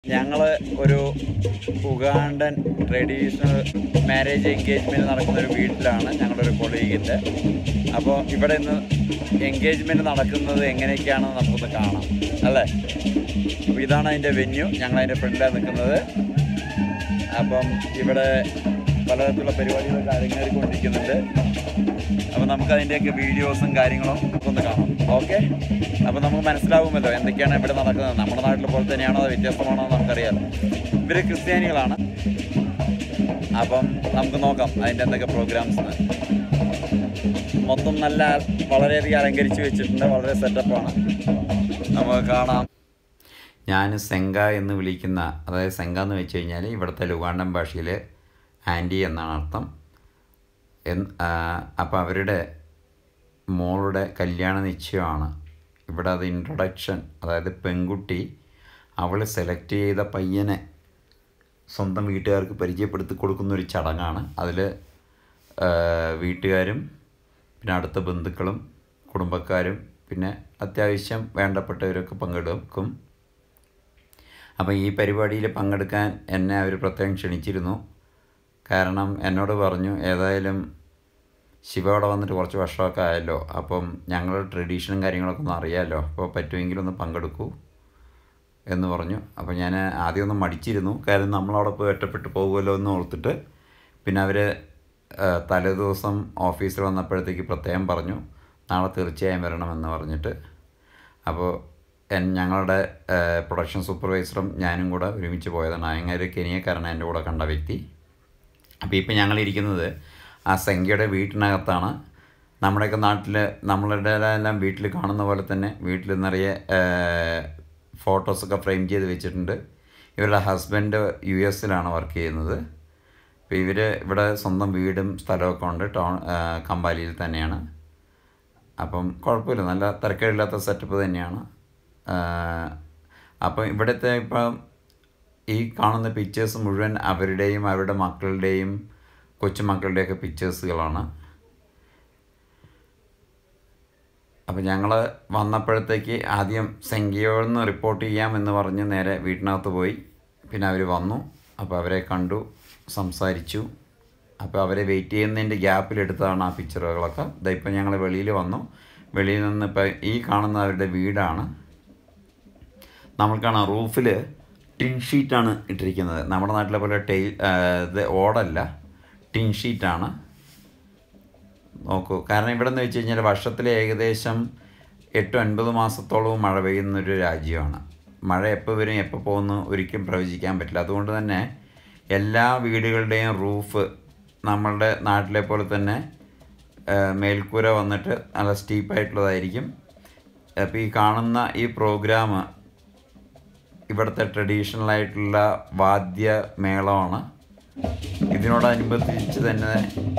ഞങ്ങൾ ഒരു Ugandan traditional marriage engagement നടക്കുന്ന ഒരു വീട്ടിലാണ് ഞങ്ങളുടെ ഒരു കൊളീഗിൻ്റെ അപ്പോൾ ഇവിടെ ഇന്ന് എൻഗേജ്മെൻറ്റ് നടക്കുന്നത് എങ്ങനെയൊക്കെയാണെന്ന് നമുക്കൊന്ന് കാണാം അല്ലേ അപ്പോൾ ഇതാണ് അതിൻ്റെ വെന്യൂ ഞങ്ങൾ അതിൻ്റെ ഫ്രണ്ടിലാണ് നിൽക്കുന്നത് അപ്പം ഇവിടെ പലതരത്തിലുള്ള പരിപാടികളൊക്കെ അരങ്ങേറിക്കൊണ്ടിരിക്കുന്നുണ്ട് അപ്പോൾ നമുക്ക് അതിൻ്റെയൊക്കെ വീഡിയോസും കാര്യങ്ങളും ഒന്ന് കാണാം ഓക്കെ അപ്പോൾ നമുക്ക് മനസ്സിലാവുമല്ലോ എന്തൊക്കെയാണ് ഇവിടെ നടക്കുന്നത് നമ്മുടെ നാട്ടിലെ പോലെ തന്നെയാണോ അതോ വ്യത്യസ്തമാണോ എന്ന് നമുക്കറിയാമല്ലോ ഇവർ ക്രിസ്ത്യാനികളാണ് അപ്പം നമുക്ക് നോക്കാം അതിൻ്റെ എന്തൊക്കെ പ്രോഗ്രാംസ് മൊത്തം നല്ല വളരെയധികം അലങ്കരിച്ച് വെച്ചിട്ടുണ്ട് വളരെ സെറ്റപ്പാണ് നമുക്ക് കാണാം ഞാൻ സെങ്ക എന്ന് വിളിക്കുന്ന അതായത് സെങ്ക എന്ന് വെച്ച് കഴിഞ്ഞാൽ ഇവിടുത്തെ ലുഗാണ്ടൻ ഭാഷയിൽ ആൻറ്റി എന്നാണ് അർത്ഥം എന്ന് അപ്പോൾ അവരുടെ മോളുടെ കല്യാണ നിശ്ചയമാണ് ഇവിടെ അത് ഇൻട്രൊഡക്ഷൻ അതായത് പെൺകുട്ടി അവൾ സെലക്ട് ചെയ്ത പയ്യനെ സ്വന്തം വീട്ടുകാർക്ക് പരിചയപ്പെടുത്തി കൊടുക്കുന്ന ഒരു ചടങ്ങാണ് അതിൽ വീട്ടുകാരും പിന്നെ അടുത്ത ബന്ധുക്കളും കുടുംബക്കാരും പിന്നെ അത്യാവശ്യം വേണ്ടപ്പെട്ടവരൊക്കെ പങ്കെടുക്കും അപ്പം ഈ പരിപാടിയിൽ പങ്കെടുക്കാൻ എന്നെ അവർ പ്രത്യേകം ക്ഷണിച്ചിരുന്നു കാരണം എന്നോട് പറഞ്ഞു ഏതായാലും ശിവ അവിടെ വന്നിട്ട് കുറച്ച് വർഷമൊക്കെ ആയല്ലോ അപ്പം ഞങ്ങളുടെ ട്രഡീഷനും കാര്യങ്ങളൊക്കെ ഒന്ന് അറിയാമല്ലോ അപ്പോൾ പറ്റുമെങ്കിൽ ഒന്ന് പങ്കെടുക്കൂ എന്ന് പറഞ്ഞു അപ്പോൾ ഞാൻ ആദ്യം ഒന്ന് മടിച്ചിരുന്നു കാരണം നമ്മളവിടെ പോയി ഒറ്റപ്പെട്ട് പോകുമല്ലോ എന്ന് ഓർത്തിട്ട് പിന്നെ അവർ തലേദിവസം ഓഫീസിൽ വന്നപ്പോഴത്തേക്ക് പ്രത്യേകം പറഞ്ഞു നാളെ തീർച്ചയായും വരണമെന്ന് പറഞ്ഞിട്ട് അപ്പോൾ എൻ ഞങ്ങളുടെ പ്രൊഡക്ഷൻ സൂപ്പർവൈസറും ഞാനും കൂടെ ഒരുമിച്ച് പോയതാണ് അങ്ങനെ കെനിയക്കാരനാണ് എൻ്റെ കൂടെ കണ്ട വ്യക്തി അപ്പോൾ ഇപ്പം ഞങ്ങളിരിക്കുന്നത് ആ സംഖ്യയുടെ വീട്ടിനകത്താണ് നമ്മുടെയൊക്കെ നാട്ടിൽ നമ്മളുടെ എല്ലാം വീട്ടിൽ കാണുന്ന പോലെ തന്നെ വീട്ടിൽ നിറയെ ഫോട്ടോസൊക്കെ ഫ്രെയിം ചെയ്ത് വെച്ചിട്ടുണ്ട് ഇവരുടെ ഹസ്ബൻഡ് യു എസിലാണ് വർക്ക് ചെയ്യുന്നത് അപ്പോൾ ഇവർ ഇവിടെ സ്വന്തം വീടും സ്ഥലമൊക്കെ ഉണ്ട് ടൗൺ കമ്പാലിയിൽ തന്നെയാണ് അപ്പം കുഴപ്പമില്ല നല്ല തിരക്കേടില്ലാത്ത സെറ്റപ്പ് തന്നെയാണ് അപ്പം ഇവിടുത്തെ ഇപ്പം ഈ കാണുന്ന പിക്ചേഴ്സ് മുഴുവൻ അവരുടെയും അവരുടെ മക്കളുടെയും കൊച്ചുമക്കളുടെയൊക്കെ പിക്ചേഴ്സുകളാണ് അപ്പോൾ ഞങ്ങൾ വന്നപ്പോഴത്തേക്ക് ആദ്യം സെങ്കിയോന്ന് റിപ്പോർട്ട് ചെയ്യാമെന്ന് പറഞ്ഞ് നേരെ വീട്ടിനകത്ത് പോയി പിന്നെ അവർ വന്നു അപ്പോൾ അവരെ കണ്ടു സംസാരിച്ചു അപ്പോൾ അവരെ വെയിറ്റ് ചെയ്യുന്നതിൻ്റെ ഗ്യാപ്പിലെടുത്തതാണ് ആ പിക്ചറുകളൊക്കെ ഇപ്പം ഞങ്ങൾ വെളിയിൽ വന്നു വെളിയിൽ നിന്ന് ഇപ്പം ഈ കാണുന്ന അവരുടെ വീടാണ് നമ്മൾ കാണാം റൂഫിൽ ടിൻ ഷീറ്റാണ് ഇട്ടിരിക്കുന്നത് നമ്മുടെ നാട്ടിലെ പോലെ ടെയിൽ ഇത് ഓടല്ല ടിൻ ഷീറ്റാണ് നോക്കൂ കാരണം ഇവിടെ നിന്ന് വെച്ച് കഴിഞ്ഞാൽ വർഷത്തിൽ ഏകദേശം എട്ട് ഒൻപത് മാസത്തോളവും മഴ പെയ്യുന്നൊരു രാജ്യമാണ് മഴ എപ്പോൾ വരും എപ്പോൾ പോകുന്നു ഒരിക്കലും പ്രവചിക്കാൻ പറ്റില്ല അതുകൊണ്ട് തന്നെ എല്ലാ വീടുകളുടെയും റൂഫ് നമ്മളുടെ നാട്ടിലെ പോലെ തന്നെ മേൽക്കൂര വന്നിട്ട് നല്ല സ്റ്റീപ്പായിട്ടുള്ളതായിരിക്കും അപ്പോൾ ഈ കാണുന്ന ഈ പ്രോഗ്രാം ഇവിടുത്തെ ട്രഡീഷണൽ ആയിട്ടുള്ള വാദ്യമേളമാണ് ഇതിനോടനുബന്ധിച്ച് തന്നെ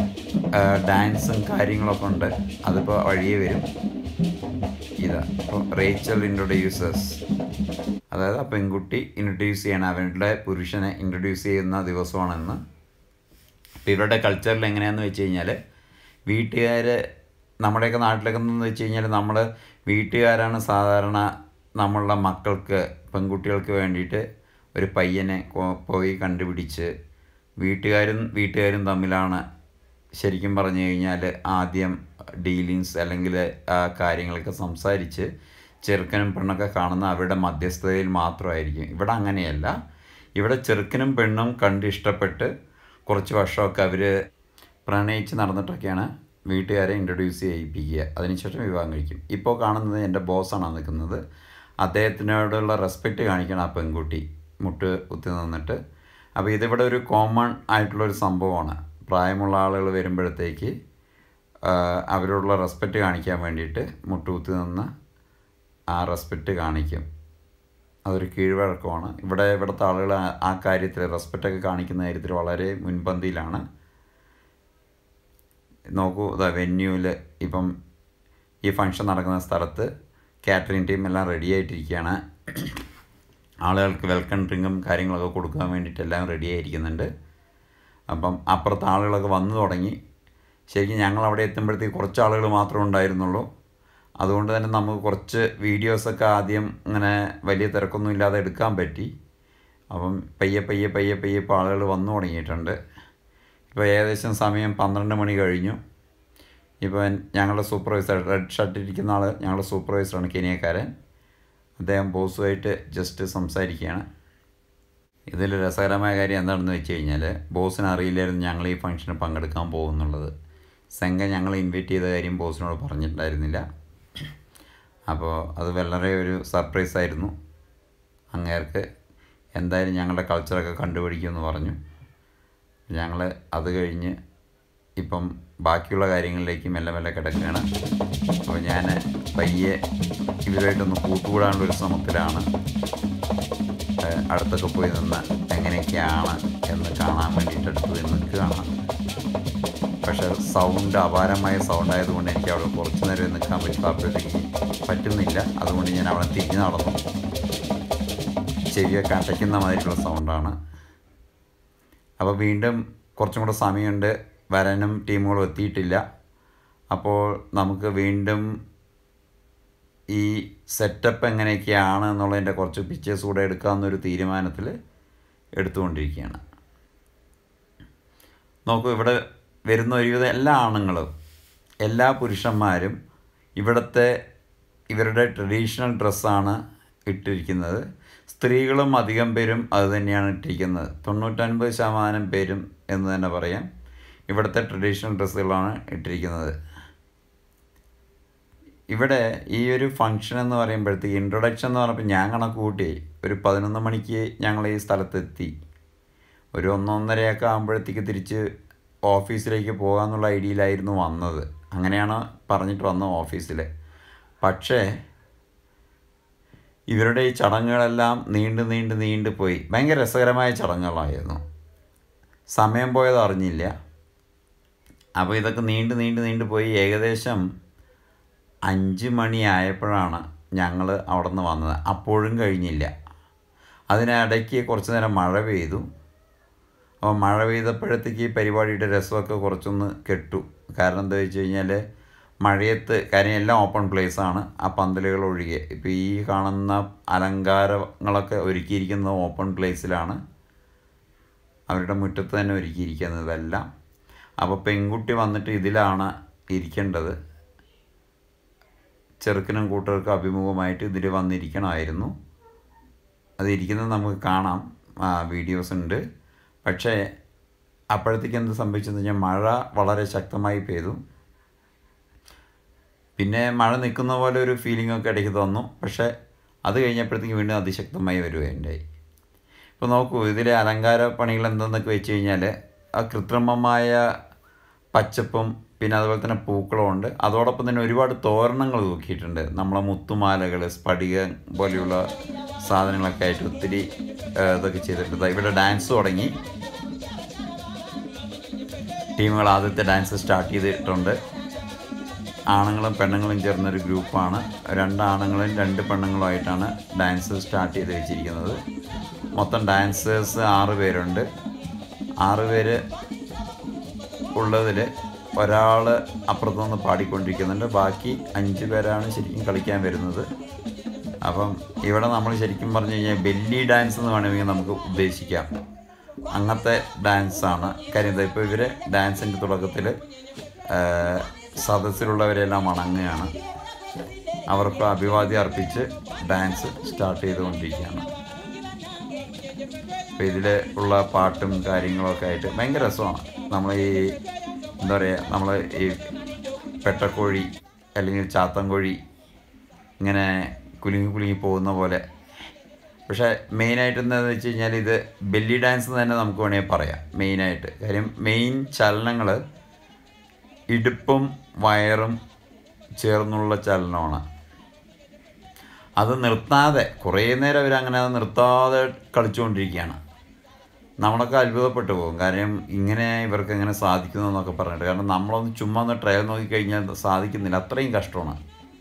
ഡാൻസും കാര്യങ്ങളൊക്കെ ഉണ്ട് അതിപ്പോൾ വഴിയേ വരും ഇതാ ഇപ്പോൾ റേച്ചൽ ഇൻട്രൊഡ്യൂസേഴ്സ് അതായത് ആ പെൺകുട്ടി ഇൻട്രൊഡ്യൂസ് ചെയ്യണം അവരുടെ പുരുഷനെ ഇൻട്രൊഡ്യൂസ് ചെയ്യുന്ന ദിവസമാണെന്ന് അപ്പോൾ ഇവരുടെ കൾച്ചറിൽ എങ്ങനെയാണെന്ന് വെച്ച് കഴിഞ്ഞാൽ വീട്ടുകാർ നമ്മുടെയൊക്കെ നാട്ടിലൊക്കെ എന്ന് വെച്ച് കഴിഞ്ഞാൽ നമ്മൾ വീട്ടുകാരാണ് സാധാരണ നമ്മളുടെ മക്കൾക്ക് പെൺകുട്ടികൾക്ക് വേണ്ടിയിട്ട് ഒരു പയ്യനെ പോയി കണ്ടുപിടിച്ച് വീട്ടുകാരും വീട്ടുകാരും തമ്മിലാണ് ശരിക്കും പറഞ്ഞു കഴിഞ്ഞാൽ ആദ്യം ഡീലിങ്സ് അല്ലെങ്കിൽ ആ കാര്യങ്ങളൊക്കെ സംസാരിച്ച് ചെറുക്കനും പെണ്ണൊക്കെ കാണുന്ന അവരുടെ മധ്യസ്ഥതയിൽ മാത്രമായിരിക്കും ഇവിടെ അങ്ങനെയല്ല ഇവിടെ ചെറുക്കനും പെണ്ണും കണ്ട് ഇഷ്ടപ്പെട്ട് കുറച്ച് വർഷമൊക്കെ അവർ പ്രണയിച്ച് നടന്നിട്ടൊക്കെയാണ് വീട്ടുകാരെ ഇൻട്രൊഡ്യൂസ് ചെയ്യിപ്പിക്കുക അതിനുശേഷം വിവാഹം കഴിക്കും ഇപ്പോൾ കാണുന്നത് എൻ്റെ ബോസാണ് നിൽക്കുന്നത് അദ്ദേഹത്തിനോടുള്ള റെസ്പെക്റ്റ് കാണിക്കണം ആ പെൺകുട്ടി മുട്ട് കുത്തി നിന്നിട്ട് അപ്പോൾ ഇതിവിടെ ഒരു കോമൺ ആയിട്ടുള്ളൊരു സംഭവമാണ് പ്രായമുള്ള ആളുകൾ വരുമ്പോഴത്തേക്ക് അവരോടുള്ള റെസ്പെക്റ്റ് കാണിക്കാൻ വേണ്ടിയിട്ട് മുട്ടുകുത്തി നിന്ന് ആ റെസ്പെക്റ്റ് കാണിക്കും അതൊരു കീഴ്വഴക്കമാണ് ഇവിടെ ഇവിടുത്തെ ആളുകൾ ആ കാര്യത്തിൽ റെസ്പെക്റ്റൊക്കെ കാണിക്കുന്ന കാര്യത്തിൽ വളരെ മുൻപന്തിയിലാണ് നോക്കൂ ഇതാ വെന്യൂവിൽ ഇപ്പം ഈ ഫംഗ്ഷൻ നടക്കുന്ന സ്ഥലത്ത് കാറ്ററിംഗ് ടീം എല്ലാം റെഡി ആയിട്ടിരിക്കുകയാണ് ആളുകൾക്ക് വെൽക്കം ഡ്രിങ്കും കാര്യങ്ങളൊക്കെ കൊടുക്കാൻ വേണ്ടിയിട്ട് എല്ലാം റെഡി ആയിരിക്കുന്നുണ്ട് അപ്പം അപ്പുറത്തെ ആളുകളൊക്കെ വന്നു തുടങ്ങി ശരിക്കും ഞങ്ങൾ അവിടെ എത്തുമ്പോഴത്തേക്ക് കുറച്ച് ആളുകൾ മാത്രമേ ഉണ്ടായിരുന്നുള്ളൂ അതുകൊണ്ട് തന്നെ നമുക്ക് കുറച്ച് വീഡിയോസൊക്കെ ആദ്യം ഇങ്ങനെ വലിയ തിരക്കൊന്നും ഇല്ലാതെ എടുക്കാൻ പറ്റി അപ്പം പയ്യെ പയ്യെ പയ്യെ പയ്യെ ഇപ്പോൾ ആളുകൾ വന്നു തുടങ്ങിയിട്ടുണ്ട് ഇപ്പോൾ ഏകദേശം സമയം പന്ത്രണ്ട് മണി കഴിഞ്ഞു ഇപ്പം ഞങ്ങളുടെ സൂപ്പർവൈസർ റെഡ് ഷർട്ട് ഇരിക്കുന്ന ആൾ ഞങ്ങളുടെ സൂപ്പർവൈസറാണ് കെനിയക്കാരൻ അദ്ദേഹം ബോസുമായിട്ട് ജസ്റ്റ് സംസാരിക്കുകയാണ് ഇതിൽ രസകരമായ കാര്യം എന്താണെന്ന് വെച്ച് കഴിഞ്ഞാൽ ബോസിന് അറിയില്ലായിരുന്നു ഞങ്ങൾ ഈ ഫംഗ്ഷന് പങ്കെടുക്കാൻ പോകുന്നുള്ളത് സെങ്ക ഞങ്ങൾ ഇൻവൈറ്റ് ചെയ്ത കാര്യം ബോസിനോട് പറഞ്ഞിട്ടുണ്ടായിരുന്നില്ല അപ്പോൾ അത് വളരെ ഒരു സർപ്രൈസ് ആയിരുന്നു അങ്ങേർക്ക് എന്തായാലും ഞങ്ങളുടെ കൾച്ചറൊക്കെ കണ്ടുപിടിക്കുമെന്ന് പറഞ്ഞു ഞങ്ങൾ അത് കഴിഞ്ഞ് ഇപ്പം ബാക്കിയുള്ള കാര്യങ്ങളിലേക്ക് മെല്ലെ മെല്ലെ കിടക്കുകയാണ് അപ്പോൾ ഞാൻ പയ്യെ ഇവരുമായിട്ടൊന്ന് കൂട്ടുകൂടാനുള്ള ഒരു ശ്രമത്തിലാണ് ഏഹ് അടുത്തൊക്കെ പോയി നിന്ന് എങ്ങനെയൊക്കെയാണ് എന്ന് കാണാൻ വേണ്ടിയിട്ട് അടുത്ത് പോയി നിൽക്കുകയാണ് പക്ഷേ സൗണ്ട് അപാരമായ സൗണ്ട് ആയതുകൊണ്ട് എനിക്ക് അവിടെ കുറച്ച് നേരം നിൽക്കാൻ പറ്റും അപ്പോഴത്തേക്ക് പറ്റുന്നില്ല അതുകൊണ്ട് ഞാൻ അവിടെ തിരിഞ്ഞ് നടന്നു ചെവിയൊക്കെ അടയ്ക്കുന്ന മാതിരിയുള്ള സൗണ്ടാണ് അപ്പോൾ വീണ്ടും കുറച്ചും കൂടെ സമയമുണ്ട് വരാനും ടീമുകളും എത്തിയിട്ടില്ല അപ്പോൾ നമുക്ക് വീണ്ടും ഈ സെറ്റപ്പ് എങ്ങനെയൊക്കെയാണ് എന്നുള്ളതിൻ്റെ കുറച്ച് പിക്ചേഴ്സ് കൂടെ എടുക്കാമെന്നൊരു തീരുമാനത്തിൽ എടുത്തുകൊണ്ടിരിക്കുകയാണ് നോക്കൂ ഇവിടെ വരുന്ന ഒരുവിധം എല്ലാ ആണുങ്ങളും എല്ലാ പുരുഷന്മാരും ഇവിടുത്തെ ഇവരുടെ ട്രഡീഷണൽ ഡ്രസ്സാണ് ഇട്ടിരിക്കുന്നത് സ്ത്രീകളും അധികം പേരും അത് തന്നെയാണ് ഇട്ടിരിക്കുന്നത് തൊണ്ണൂറ്റൊൻപത് ശതമാനം പേരും എന്ന് തന്നെ പറയാം ഇവിടുത്തെ ട്രഡീഷണൽ ഡ്രസ്സുകളാണ് ഇട്ടിരിക്കുന്നത് ഇവിടെ ഈ ഒരു ഫംഗ്ഷൻ എന്ന് പറയുമ്പോഴത്തേക്ക് ഇൻട്രൊഡക്ഷൻ എന്ന് പറഞ്ഞപ്പോൾ ഞാൻ കണക്ക് കൂട്ടി ഒരു പതിനൊന്ന് മണിക്ക് ഞങ്ങൾ ഈ സ്ഥലത്തെത്തി ഒരു ഒന്നൊന്നരയൊക്കെ ആകുമ്പോഴത്തേക്ക് തിരിച്ച് ഓഫീസിലേക്ക് പോകാമെന്നുള്ള ഐഡിയയിലായിരുന്നു വന്നത് അങ്ങനെയാണ് പറഞ്ഞിട്ട് വന്നത് ഓഫീസിൽ പക്ഷേ ഇവരുടെ ഈ ചടങ്ങുകളെല്ലാം നീണ്ട് നീണ്ട് നീണ്ട് പോയി ഭയങ്കര രസകരമായ ചടങ്ങുകളായിരുന്നു സമയം പോയത് അറിഞ്ഞില്ല അപ്പോൾ ഇതൊക്കെ നീണ്ട് നീണ്ട് നീണ്ട് പോയി ഏകദേശം അഞ്ച് മണിയായപ്പോഴാണ് ഞങ്ങൾ അവിടെ നിന്ന് വന്നത് അപ്പോഴും കഴിഞ്ഞില്ല അതിനിടയ്ക്ക് കുറച്ച് നേരം മഴ പെയ്തു അപ്പോൾ മഴ പെയ്തപ്പോഴത്തേക്ക് ഈ പരിപാടിയുടെ രസമൊക്കെ കുറച്ചൊന്ന് കെട്ടു കാരണം എന്താ വെച്ച് കഴിഞ്ഞാൽ മഴയത്ത് കാര്യം എല്ലാം ഓപ്പൺ പ്ലേസ് ആണ് ആ പന്തലുകൾ ഒഴികെ ഇപ്പോൾ ഈ കാണുന്ന അലങ്കാരങ്ങളൊക്കെ ഒരുക്കിയിരിക്കുന്നത് ഓപ്പൺ പ്ലേസിലാണ് അവരുടെ മുറ്റത്ത് തന്നെ ഒരുക്കിയിരിക്കുന്നതെല്ലാം അപ്പോൾ പെൺകുട്ടി വന്നിട്ട് ഇതിലാണ് ഇരിക്കേണ്ടത് ചെറുക്കനും കൂട്ടർക്കും അഭിമുഖമായിട്ട് ഇതിൽ വന്നിരിക്കണമായിരുന്നു അത് ഇരിക്കുന്നത് നമുക്ക് കാണാം വീഡിയോസ് ഉണ്ട് പക്ഷേ അപ്പോഴത്തേക്ക് എന്ത് സംഭവിച്ചെന്ന് കഴിഞ്ഞാൽ മഴ വളരെ ശക്തമായി പെയ്തു പിന്നെ മഴ നിൽക്കുന്ന പോലെ ഒരു ഫീലിംഗ് ഒക്കെ ഇടയ്ക്ക് തോന്നു പക്ഷേ അത് കഴിഞ്ഞപ്പോഴത്തേക്ക് വീണ്ടും അതിശക്തമായി വരികയുണ്ടായി ഇപ്പോൾ നോക്കൂ ഇതിലെ അലങ്കാര പണികൾ എന്തെന്നൊക്കെ വെച്ച് കഴിഞ്ഞാൽ ആ കൃത്രിമമായ പച്ചപ്പും പിന്നെ അതുപോലെ തന്നെ പൂക്കളും ഉണ്ട് അതോടൊപ്പം തന്നെ ഒരുപാട് തോരണങ്ങൾ തൂക്കിയിട്ടുണ്ട് നമ്മളെ മുത്തുമാലകൾ സ്ഫടിക പോലെയുള്ള സാധനങ്ങളൊക്കെ ആയിട്ട് ഒത്തിരി ഏഹ്, ഇതൊക്കെ ചെയ്തിട്ടുണ്ട് ഇവിടെ ഡാൻസ് തുടങ്ങി ടീമുകൾ ആദ്യത്തെ ഡാൻസ് സ്റ്റാർട്ട് ചെയ്തിട്ടുണ്ട് ആണുങ്ങളും പെണ്ണുങ്ങളും ചേർന്നൊരു ഗ്രൂപ്പാണ് രണ്ട് ആണുങ്ങളും രണ്ട് പെണ്ണുങ്ങളുമായിട്ടാണ് ഡാൻസ് സ്റ്റാർട്ട് ചെയ്ത് വെച്ചിരിക്കുന്നത് മൊത്തം ഡാൻസേഴ്സ് ആറ് പേരുണ്ട് ആറ് പേര് ഉള്ളതിൽ ഒരാൾ അപ്പുറത്തുനിന്ന് പാടിക്കൊണ്ടിരിക്കുന്നുണ്ട് ബാക്കി അഞ്ച് പേരാണ് ശരിക്കും കളിക്കാൻ വരുന്നത് അപ്പം ഇവിടെ നമ്മൾ ശരിക്കും പറഞ്ഞു കഴിഞ്ഞാൽ ബെല്ലി ഡാൻസ് എന്ന് വേണമെങ്കിൽ നമുക്ക് ഉദ്ദേശിക്കാം അങ്ങനത്തെ ഡാൻസാണ് കാര്യം എന്താ ഇപ്പോൾ ഇവർ ഡാൻസിൻ്റെ തുടക്കത്തിൽ സദസ്സിലുള്ളവരെല്ലാം വണങ്ങുകയാണ് അവർക്ക് അഭിവാദ്യം അർപ്പിച്ച് ഡാൻസ് സ്റ്റാർട്ട് ചെയ്തുകൊണ്ടിരിക്കുകയാണ് അപ്പോൾ ഇതിൽ ഉള്ള പാട്ടും കാര്യങ്ങളൊക്കെ ആയിട്ട് ഭയങ്കര രസമാണ് നമ്മൾ ഈ എന്താ പറയുക നമ്മൾ ഈ പെട്ടക്കോഴി അല്ലെങ്കിൽ ചാത്തൻകോഴി ഇങ്ങനെ കുലുങ്ങി കുലുങ്ങി പോകുന്ന പോലെ പക്ഷേ മെയിനായിട്ട് എന്താണെന്ന് വെച്ച് കഴിഞ്ഞാൽ ഇത് ബെല്ലി ഡാൻസ് എന്ന് തന്നെ നമുക്ക് വേണമെങ്കിൽ പറയാം മെയിനായിട്ട് കാര്യം മെയിൻ ചലനങ്ങൾ ഇടുപ്പും വയറും ചേർന്നുള്ള ചലനമാണ് അത് നിർത്താതെ കുറേ നേരം അവരങ്ങനെ അത് നിർത്താതെ കളിച്ചുകൊണ്ടിരിക്കുകയാണ് നമ്മളൊക്കെ അത്ഭുതപ്പെട്ടു പോകും കാര്യം ഇങ്ങനെ ഇവർക്ക് എങ്ങനെ സാധിക്കുന്നു എന്നൊക്കെ പറഞ്ഞിട്ട് കാരണം നമ്മളൊന്ന് ചുമ്മാ ഒന്ന് ട്രയൽ നോക്കിക്കഴിഞ്ഞാൽ സാധിക്കുന്നില്ല അത്രയും കഷ്ടമാണ്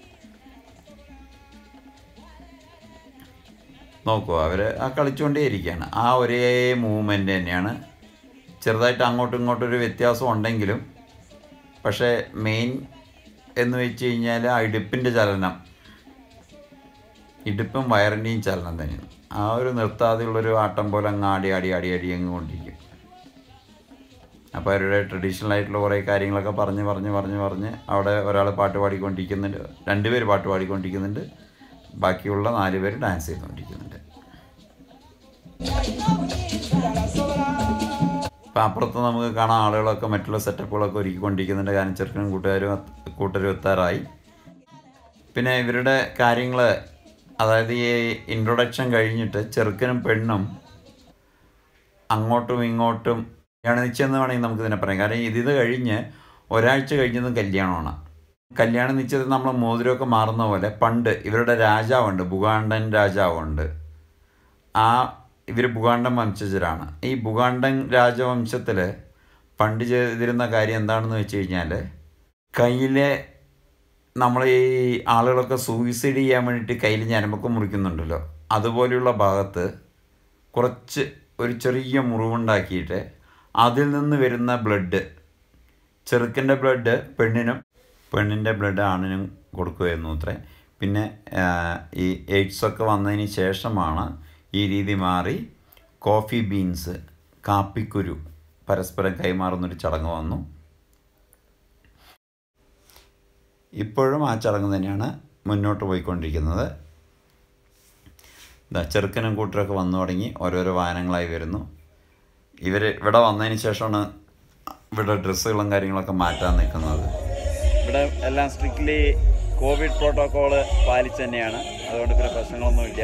നോക്കൂ അവർ ആ കളിച്ചുകൊണ്ടേ ഇരിക്കുകയാണ് ആ ഒരേ മൂവ്മെൻ്റ് തന്നെയാണ് ചെറുതായിട്ട് അങ്ങോട്ടും ഇങ്ങോട്ടും ഒരു വ്യത്യാസം ഉണ്ടെങ്കിലും പക്ഷേ മെയിൻ എന്ന് വെച്ച് കഴിഞ്ഞാൽ ആ ഇടുപ്പിൻ്റെ ചലനം ഇടുപ്പും വയറിൻ്റെയും ചലനം തന്നെയാണ് ആ ഒരു നിർത്താതെയുള്ളൊരു ആട്ടം പോലെ അങ്ങ് ആടി ആടി ആടി ആടി അങ്ങ് കൊണ്ടിരിക്കും അപ്പോൾ അവരുടെ ട്രഡീഷണൽ ആയിട്ടുള്ള കുറേ കാര്യങ്ങളൊക്കെ പറഞ്ഞ് പറഞ്ഞ് പറഞ്ഞ് പറഞ്ഞ് അവിടെ ഒരാൾ പാട്ട് പാടിക്കൊണ്ടിരിക്കുന്നുണ്ട് രണ്ടുപേര് പാട്ട് പാടിക്കൊണ്ടിരിക്കുന്നുണ്ട് ബാക്കിയുള്ള നാല് പേര് ഡാൻസ് ചെയ്തുകൊണ്ടിരിക്കുന്നുണ്ട് അപ്പം അപ്പുറത്ത് നമുക്ക് കാണാൻ ആളുകളൊക്കെ മറ്റുള്ള സെറ്റപ്പുകളൊക്കെ ഒരുക്കിക്കൊണ്ടിരിക്കുന്നുണ്ട് കാരണം ചെറുക്കനും കൂട്ടുകാരും എത്ത- കൂട്ടരും എത്താറായി പിന്നെ ഇവരുടെ കാര്യങ്ങൾ അതായത് ഈ ഇൻട്രൊഡക്ഷൻ കഴിഞ്ഞിട്ട് ചെറുക്കനും പെണ്ണും അങ്ങോട്ടും ഇങ്ങോട്ടും കല്യാണ നിശ്ചയം എന്ന് വേണമെങ്കിൽ നമുക്ക് ഇതിനെ പറയാം കാരണം ഇത് ഇത് കഴിഞ്ഞ് ഒരാഴ്ച കഴിഞ്ഞതും കല്യാണമാണ് കല്യാണ നിശ്ചയത്തിൽ നമ്മൾ മോതിരമൊക്കെ മാറുന്ന പോലെ പണ്ട് ഇവരുടെ രാജാവുണ്ട് ബുഗാണ്ടൻ രാജാവുണ്ട് ആ ഇവർ ബുഗാണ്ടൻ വംശജരാണ് ഈ ബുഗാണ്ടൻ രാജവംശത്തിൽ പണ്ട് ചെയ്തിരുന്ന കാര്യം എന്താണെന്ന് വെച്ച് കഴിഞ്ഞാൽ കയ്യിലെ നമ്മൾ ഈ ആളുകളൊക്കെ സൂയിസൈഡ് ചെയ്യാൻ വേണ്ടിയിട്ട് കയ്യിൽ ഞരമ്പൊക്കെ മുറിക്കുന്നുണ്ടല്ലോ അതുപോലെയുള്ള ഭാഗത്ത് കുറച്ച് ഒരു ചെറിയ മുറിവുണ്ടാക്കിയിട്ട് അതിൽ നിന്ന് വരുന്ന ബ്ലഡ് ചെറുക്കൻ്റെ ബ്ലഡ് പെണ്ണിനും പെണ്ണിൻ്റെ ബ്ലഡ് ആണിനും കൊടുക്കുകയായിരുന്നു അത്രേ പിന്നെ ആ, ഈ എയ്ഡ്സ് ഒക്കെ വന്നതിന് ശേഷമാണ് ഈ രീതി മാറി കോഫി ബീൻസ് കാപ്പിക്കുരു പരസ്പരം കൈമാറുന്നൊരു ചടങ്ങ് വന്നു ഇപ്പോഴും ആ ചടങ്ങ് തന്നെയാണ് മുന്നോട്ട് പോയിക്കൊണ്ടിരിക്കുന്നത് ഇതാ ചെറുക്കനും കൂട്ടരൊക്കെ വന്നു തുടങ്ങി ഓരോരോ വാഹനങ്ങളായി വരുന്നു ഇവർ ഇവിടെ വന്നതിന് ശേഷമാണ് ഇവിടെ ഡ്രസ്സുകളും കാര്യങ്ങളൊക്കെ മാറ്റാൻ നിൽക്കുന്നത് ഇവിടെ എല്ലാം സ്ട്രിക്ട്ലി കോവിഡ് പ്രോട്ടോകോള് പാലിച്ച് തന്നെയാണ് അതുകൊണ്ട് പിന്നെ പ്രശ്നങ്ങളൊന്നുമില്ല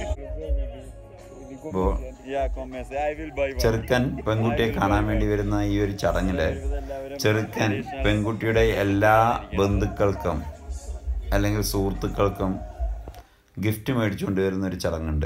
അപ്പോൾ Yeah, come and say, I will buy one. ചെറുക്കൻ പെൺകുട്ടിയെ കാണാൻ വേണ്ടി വരുന്ന ഈ ഒരു ചടങ്ങിൽ ചെറുക്കൻ പെൺകുട്ടിയുടെ എല്ലാ ബന്ധുക്കൾക്കും അല്ലെങ്കിൽ സുഹൃത്തുക്കൾക്കും ഗിഫ്റ്റ് മേടിച്ചുകൊണ്ട് വരുന്ന ഒരു ചടങ്ങുണ്ട്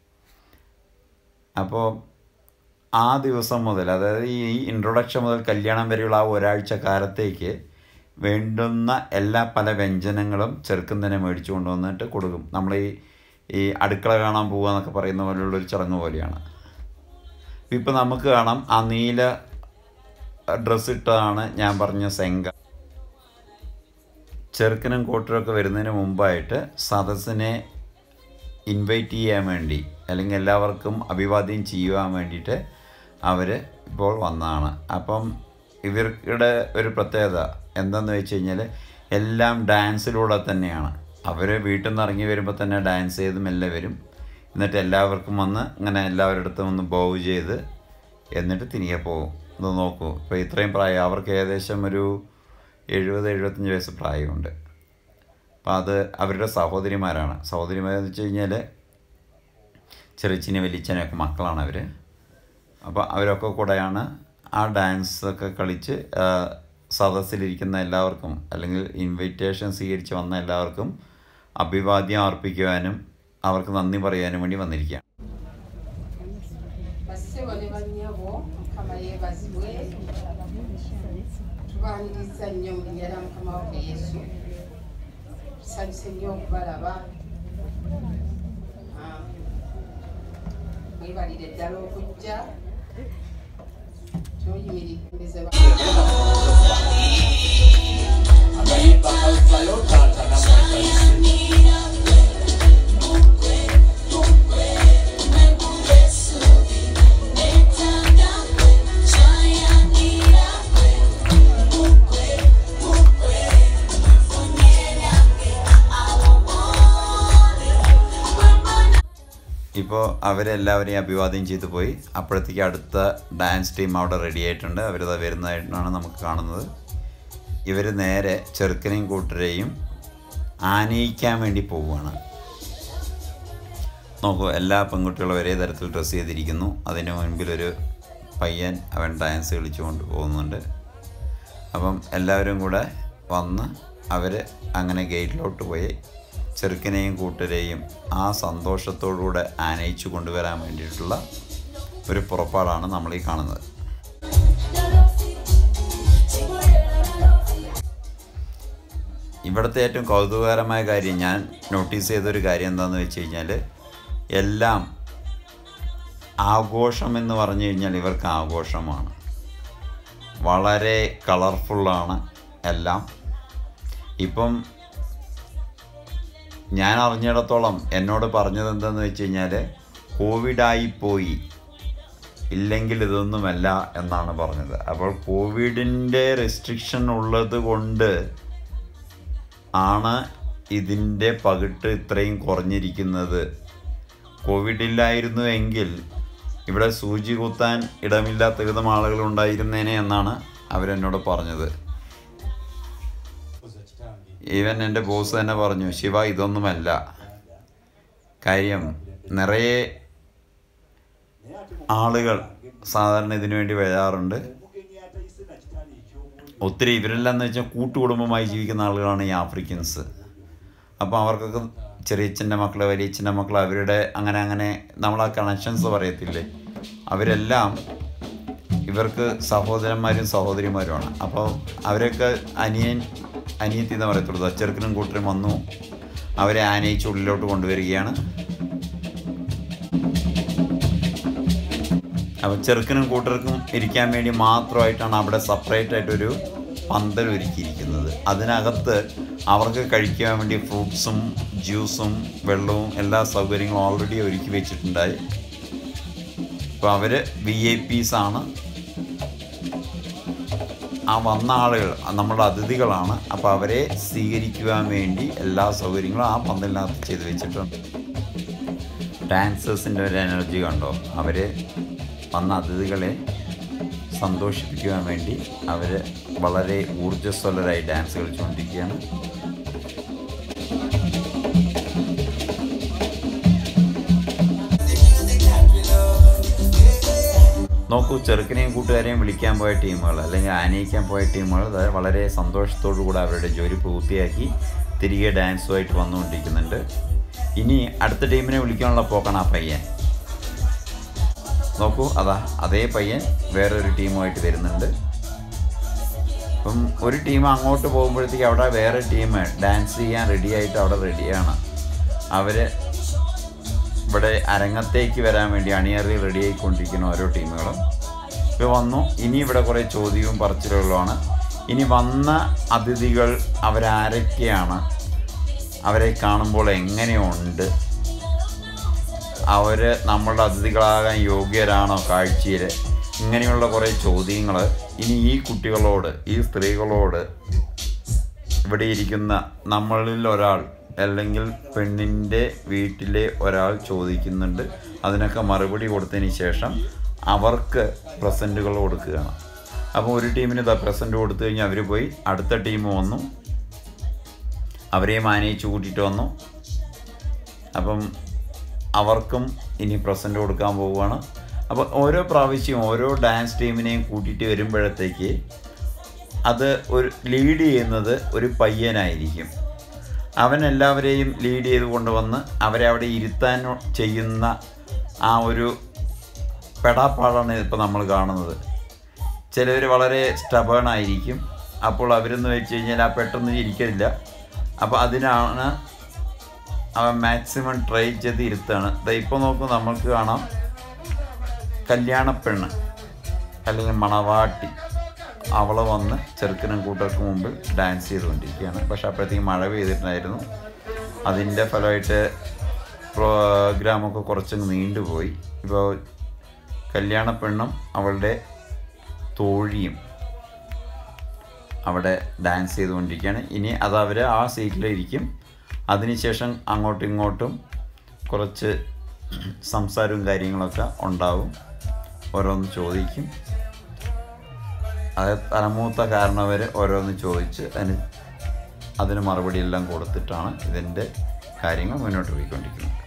അപ്പോൾ ആ ദിവസം മുതൽ അതായത് ഈ ഇൻട്രൊഡക്ഷൻ മുതൽ കല്യാണം വരെയുള്ള ആ ഒരാഴ്ച കാലത്തേക്ക് വേണ്ടുന്ന എല്ലാ പല വ്യഞ്ജനങ്ങളും ചെറുക്കൻ തന്നെ മേടിച്ചു കൊണ്ടുവന്നിട്ട് കൊടുക്കും നമ്മൾ ഈ ഈ അടുക്കള കാണാൻ പോകുക എന്നൊക്കെ പറയുന്ന പോലെയുള്ളൊരു ചടങ്ങ് പോലെയാണ് ഇപ്പം നമുക്ക് കാണാം ആ നീല ഡ്രസ്സ് ഇട്ടതാണ് ഞാൻ പറഞ്ഞ സെങ്ക ചെറുക്കനും കൂട്ടരൊക്കെ വരുന്നതിന് മുമ്പായിട്ട് സദസ്സിനെ ഇൻവൈറ്റ് ചെയ്യാൻ വേണ്ടി അല്ലെങ്കിൽ എല്ലാവർക്കും അഭിവാദ്യം ചെയ്യുവാൻ വേണ്ടിയിട്ട് അവർ ഇപ്പോൾ വന്നതാണ് അപ്പം ഇവരുടെ ഒരു പ്രത്യേകത എന്താണെന്ന് വെച്ച് കഴിഞ്ഞാൽ എല്ലാം ഡാൻസിലൂടെ തന്നെയാണ് അവർ വീട്ടിൽ നിന്ന് ഇറങ്ങി വരുമ്പോൾ തന്നെ ഡാൻസ് ചെയ്ത് മെല്ലെ വരും എന്നിട്ട് എല്ലാവർക്കും വന്ന് ഇങ്ങനെ എല്ലാവരുടെ അടുത്തും ഒന്ന് ബോവ് ചെയ്ത് എന്നിട്ട് തിരികെ പോകും ഇത് നോക്കൂ ഇപ്പോൾ ഇത്രയും പ്രായം അവർക്ക് ഏകദേശം ഒരു എഴുപത് എഴുപത്തഞ്ച് വയസ്സ് പ്രായമുണ്ട് അപ്പോൾ അത് അവരുടെ സഹോദരിമാരാണ് സഹോദരിമാരെന്ന് വെച്ച് കഴിഞ്ഞാൽ ചെറിച്ചിനെ വലിച്ചനെയൊക്കെ മക്കളാണ് അവർ അപ്പോൾ അവരൊക്കെ കൂടെയാണ് ആ ഡാൻസ് ഒക്കെ കളിച്ച് ആ, സദസ്സിലിരിക്കുന്ന എല്ലാവർക്കും അല്ലെങ്കിൽ ഇൻവിറ്റേഷൻ സ്വീകരിച്ച് വന്ന എല്ലാവർക്കും അഭിവാദ്യം അർപ്പിക്കുവാനും അവർക്ക് നന്ദി പറയാനും വേണ്ടി വന്നിരിക്കുകയാണ് bassebo ne bannyabo mukama yeebazibwe tubaaniriza nnyo mu linnya lya mukama waffe yesu tusanyuse nnyo okubalaba Ah, mwebalire ddala okujja tuyimiridde ഇപ്പോൾ അവരെല്ലാവരെയും അഭിവാദ്യം ചെയ്തു പോയി അപ്പോഴത്തേക്ക് അടുത്ത ഡാൻസ് ടീം അവിടെ റെഡി ആയിട്ടുണ്ട് അവരത് വരുന്നതായിട്ടാണ് നമുക്ക് കാണുന്നത് ഇവർ നേരെ ചെറുക്കനെയും കൂട്ടരെയും ആനയിക്കാൻ വേണ്ടി പോവുകയാണ് നോക്കൂ എല്ലാ പെൺകുട്ടികളും ഒരേ തരത്തിൽ ഡ്രസ്സ് ചെയ്തിരിക്കുന്നു അതിന് മുൻപിലൊരു പയ്യൻ അവൻ ഡാൻസ് കളിച്ചുകൊണ്ട് പോകുന്നുണ്ട് അപ്പം എല്ലാവരും കൂടെ വന്ന് അവർ അങ്ങനെ ഗേറ്റിലോട്ട് പോയി ചെറുക്കനെയും കൂട്ടരെയും ആ സന്തോഷത്തോടുകൂടെ ആനയിച്ചു കൊണ്ടുവരാൻ വേണ്ടിയിട്ടുള്ള ഒരു പുറപ്പാടാണ് നമ്മൾ ഈ കാണുന്നത് ഇവിടുത്തെ ഏറ്റവും കൗതുകകരമായ കാര്യം ഞാൻ നോട്ടീസ് ചെയ്തൊരു കാര്യം എന്താണെന്ന് വെച്ച് കഴിഞ്ഞാൽ എല്ലാം ആഘോഷം എന്ന് പറഞ്ഞു കഴിഞ്ഞാൽ ഇവർക്ക് ആഘോഷമാണ് വളരെ കളർഫുള്ളാണ് എല്ലാം ഇപ്പം ഞാൻ അറിഞ്ഞിടത്തോളം എന്നോട് പറഞ്ഞത് എന്താണെന്ന് വെച്ച് കഴിഞ്ഞാൽ കോവിഡായി പോയി ഇല്ലെങ്കിൽ ഇതൊന്നുമല്ല എന്നാണ് പറഞ്ഞത് അപ്പോൾ കോവിഡിൻ്റെ റെസ്ട്രിക്ഷൻ ഉള്ളത് കൊണ്ട് ആണ് ഇതിൻ്റെ പകിട്ട് ഇത്രയും കുറഞ്ഞിരിക്കുന്നത് കോവിഡ് ഇല്ലായിരുന്നു എങ്കിൽ ഇവിടെ സൂചി കുത്താൻ ഇടമില്ലാത്ത വിധം ആളുകൾ ഉണ്ടായിരുന്നേനെ എന്നാണ് അവരെന്നോട് പറഞ്ഞത് ഈവൻ എൻ്റെ ബോസ് തന്നെ പറഞ്ഞു ശിവ ഇതൊന്നുമല്ല കാര്യം നിറയെ ആളുകൾ സാധാരണ ഇതിനു വേണ്ടി വരാറുണ്ട് ഒത്തിരി ഇവരെല്ലാം എന്ന് വെച്ചാൽ കൂട്ടുകുടുംബമായി ജീവിക്കുന്ന ആളുകളാണ് ഈ ആഫ്രിക്കൻസ് അപ്പോൾ അവർക്കൊക്കെ ചെറിയച്ഛൻ്റെ മക്കൾ വലിയച്ഛൻ്റെ മക്കൾ അവരുടെ അങ്ങനെ അങ്ങനെ നമ്മൾ ആ കണക്ഷൻസ് പറയത്തില്ലേ അവരെല്ലാം ഇവർക്ക് സഹോദരന്മാരും സഹോദരിമാരുമാണ് അപ്പോൾ അവരൊക്കെ അനിയൻ അനിയത്തി എന്ന് പറയത്തുള്ളൂ ചെറുക്കനും കൂട്ടരും വന്നു അവരെ ആനയിച്ച് ഉള്ളിലോട്ട് കൊണ്ടുവരികയാണ് അപ്പോൾ ചെറുക്കനും കൂട്ടർക്കും ഇരിക്കാൻ വേണ്ടി മാത്രമായിട്ടാണ് അവിടെ സെപ്പറേറ്റ് ആയിട്ടൊരു പന്തൽ ഒരുക്കിയിരിക്കുന്നത് അതിനകത്ത് അവർക്ക് കഴിക്കാൻ വേണ്ടി ഫ്രൂട്ട്സും ജ്യൂസും വെള്ളവും എല്ലാ സൗകര്യങ്ങളും ഓൾറെഡി ഒരുക്കി വെച്ചിട്ടുണ്ടായി അപ്പോൾ അവർ വി ഐ പീസ് ആണ് ആ വന്ന ആളുകൾ നമ്മുടെ അതിഥികളാണ് അപ്പോൾ അവരെ സ്വീകരിക്കുവാൻ വേണ്ടി എല്ലാ സൗകര്യങ്ങളും ആ പന്തലിനകത്ത് ചെയ്ത് വെച്ചിട്ടുണ്ട് ഡാൻസേഴ്സിൻ്റെ ഒരു എനർജി കണ്ടോ അവർ വന്ന അതിഥികളെ സന്തോഷിപ്പിക്കുവാൻ വേണ്ടി അവർ വളരെ ഊർജ്ജസ്വലരായി ഡാൻസ് കളിച്ചുകൊണ്ടിരിക്കുകയാണ് നോക്കൂ ചെറുക്കനെയും കൂട്ടുകാരെയും വിളിക്കാൻ പോയ ടീമുകൾ അല്ലെങ്കിൽ ആനയിക്കാൻ പോയ ടീമുകൾ ദാ വളരെ സന്തോഷത്തോടു കൂടെ അവരുടെ ജോലി പൂർത്തിയാക്കി തിരികെ ഡാൻസുമായിട്ട് വന്നുകൊണ്ടിരിക്കുന്നുണ്ട് ഇനി അടുത്ത ടീമിനെ വിളിക്കാനുള്ള പോക്കാണ് ആ പയ്യൻ നോക്കൂ അതാ അതേ പയ്യൻ വേറൊരു ടീമുമായിട്ട് വരുന്നുണ്ട് അപ്പം ഒരു ടീം അങ്ങോട്ട് പോകുമ്പോഴത്തേക്ക് അവിടെ വേറെ ടീം ഡാൻസ് ചെയ്യാൻ റെഡിയായിട്ട് അവിടെ റെഡിയാണ് അവർ ഇവിടെ അരങ്ങത്തേക്ക് വരാൻ വേണ്ടി അണിയറി റെഡി ആയിക്കൊണ്ടിരിക്കുന്ന ഓരോ ടീമുകളും ഇപ്പോൾ വന്നു ഇനി ഇവിടെ കുറേ ചോദ്യവും പറച്ചിലുകളുമാണ് ഇനി വന്ന അതിഥികൾ അവരാരൊക്കെയാണ് അവരെ കാണുമ്പോൾ എങ്ങനെയുണ്ട് അവർ നമ്മളുടെ അതിഥികളാകാൻ യോഗ്യരാണോ കാഴ്ചയിൽ ഇങ്ങനെയുള്ള കുറേ ചോദ്യങ്ങൾ ഇനി ഈ കുട്ടികളോട് ഈ സ്ത്രീകളോട് ഇവിടെ ഇരിക്കുന്ന നമ്മളിൽ ഒരാൾ അല്ലെങ്കിൽ പെണ്ണിൻ്റെ വീട്ടിലെ ഒരാൾ ചോദിക്കുന്നുണ്ട് അതിനൊക്കെ മറുപടി കൊടുത്തതിന് ശേഷം അവർക്ക് പ്രസൻറ്റുകൾ കൊടുക്കുകയാണ് അപ്പോൾ ഒരു ടീമിന് ഇതാ പ്രസൻറ്റ് കൊടുത്തു കഴിഞ്ഞാൽ അവർ പോയി അടുത്ത ടീം വന്നു അവരെയും ആനയിച്ച് കൂട്ടിയിട്ട് വന്നു അപ്പം അവർക്കും ഇനി പ്രസൻറ്റ് കൊടുക്കാൻ പോവുകയാണ് അപ്പോൾ ഓരോ പ്രാവശ്യവും ഓരോ ഡാൻസ് ടീമിനെയും കൂട്ടിയിട്ട് വരുമ്പോഴത്തേക്ക് അത് ഒരു ലീഡ് ചെയ്യുന്നത് ഒരു പയ്യനായിരിക്കും അവൻ എല്ലാവരെയും ലീഡ് ചെയ്ത് കൊണ്ടുവന്ന് അവരെ അവിടെ ഇരുത്താൻ ചെയ്യുന്ന ആ ഒരു പെടാപ്പാടാണ് ഇപ്പോൾ നമ്മൾ കാണുന്നത് ചിലവർ വളരെ സ്റ്റബേൺ ആയിരിക്കും അപ്പോൾ അവരെന്ന് വെച്ച് കഴിഞ്ഞാൽ ആ പെട്ടെന്ന് ഇരിക്കില്ല അപ്പോൾ അതിനാണ് അവൻ മാക്സിമം ട്രൈ ചെയ്ത് ഇരുത്താണ് ഇപ്പോൾ നോക്കൂ നമുക്ക് കാണാം കല്യാണപ്പെണ്ണ് അല്ലെങ്കിൽ മണവാട്ടി അവൾ വന്ന് ചെറുക്കനും കൂട്ടർക്ക് മുമ്പിൽ ഡാൻസ് ചെയ്തുകൊണ്ടിരിക്കുകയാണ് പക്ഷെ അപ്പോഴത്തേക്കും മഴ പെയ്തിട്ടുണ്ടായിരുന്നു അതിൻ്റെ ഫലമായിട്ട് പ്രോഗ്രാമൊക്കെ കുറച്ചങ്ങ് നീണ്ടുപോയി ഇപ്പോൾ കല്യാണ പെണ്ണും അവളുടെ തോഴിയും അവിടെ ഡാൻസ് ചെയ്തുകൊണ്ടിരിക്കുകയാണ് ഇനി അത് അവർ ആ സീറ്റിലിരിക്കും അതിനുശേഷം അങ്ങോട്ടും ഇങ്ങോട്ടും കുറച്ച് സംസാരവും കാര്യങ്ങളൊക്കെ ഉണ്ടാവും ഓരോന്ന് ചോദിക്കും അത് തലമൂത്ത കാരണവർ ഓരോന്ന് ചോദിച്ച് അതിന് അതിന് മറുപടി എല്ലാം കൊടുത്തിട്ടാണ് ഇതിൻ്റെ കാര്യങ്ങൾ മുന്നോട്ട് പോയിക്കൊണ്ടിരിക്കുന്നത്